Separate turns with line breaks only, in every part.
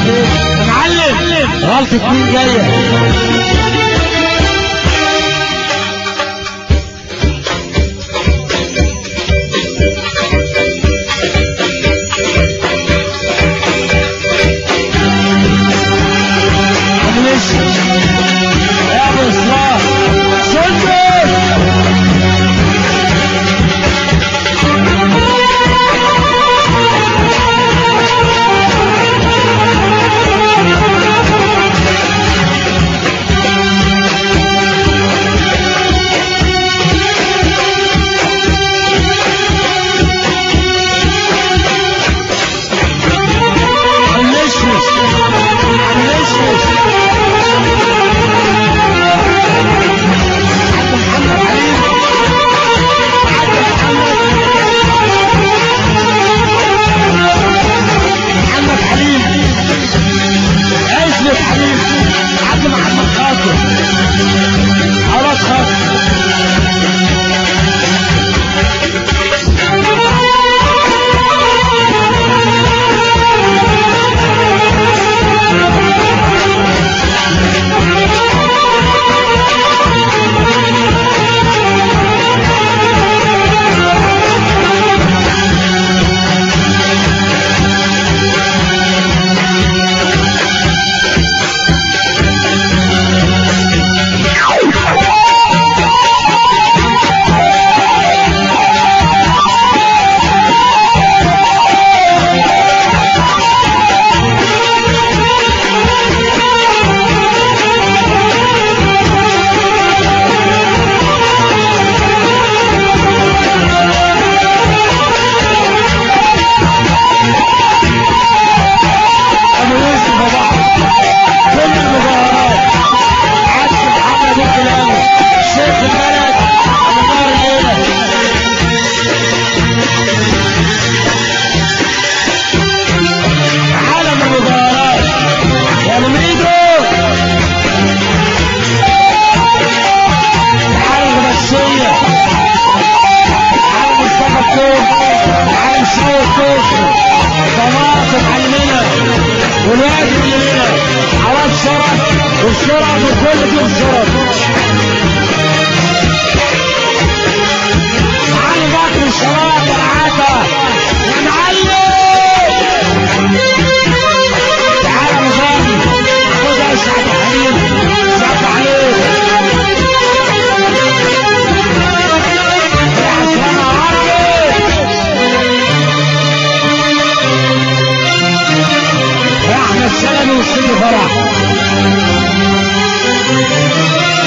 يا معلم غلطة مين جاية ماشي يا ابو اصلاح سلطان المشمش المشمش محمد حليم عزة حليم عبد محمد خاطر عوض خاطر ابو يوسف بابا كل المظاهرات عكس محمد الكلامي شيخ البلد ابو نار الليله عالم المظاهرات يا ابو ميدو عالم الغشيه عالم مصطفى الكوم عالم شو الكوفي طماطم علمنا والواد علمنا عرب شرف والشرف وكل دول شرف علي بكر الشباب والعافى يا معلم تعال مغني خد يا سعد حليم سعد عليك يا عسلامة عربي يا احمد سلمي وسيدي فرح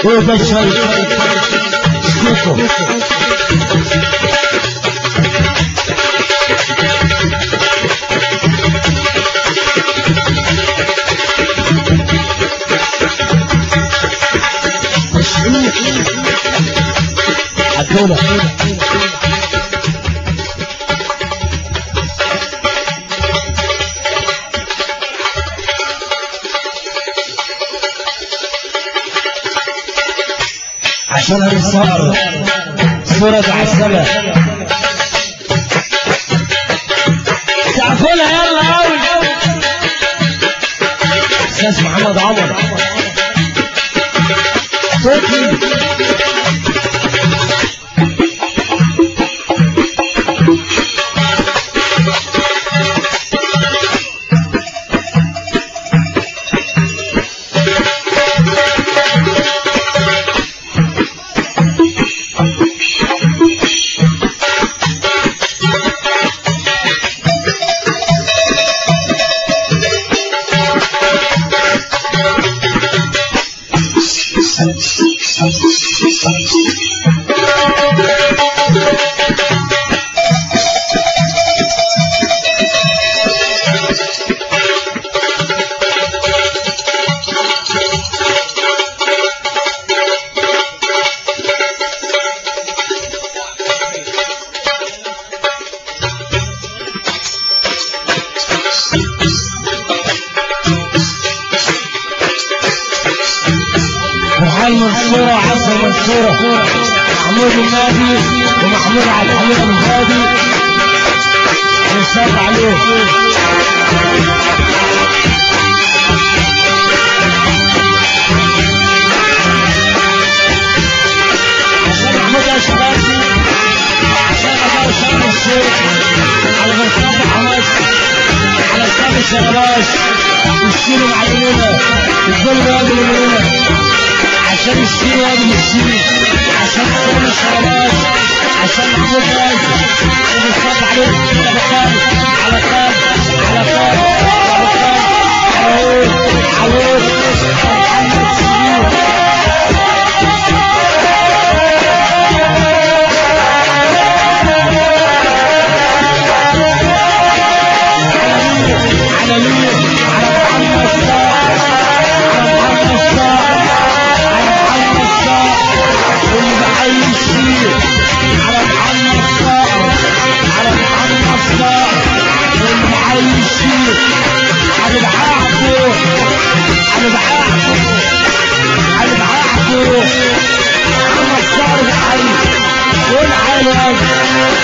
هو ده شوي شوفوا حكونا عشان هنصور صورة عسلة سقفولها يلا قوي استاذ محمد عمر صوتي فرحان منصورة وعسل منصورة محمود النادي ومحمود عبد الحميد الهادي ونصب عليه عشان محمود اشرافي عشان ابو شرم الشيخ على مصطفى حماس على سامي شغلاش والشيل معلمنا الظلم يا ابن عشان الشيل يا ابن الشيل عشان سامي شغلاش عشان محمود ناجي وبنصب عليه على خالد على خالد على خالد على خالد على عليه محمد شريف على مين على محمد الصاع على محمد الصاع على محمد الصاع واللي بحيي الشيء على محمد الصاع على محمد الصاع واللي بحيي الشيء على بحاحته على بحاحته على بحاحته محمد الصاع بحيي قول على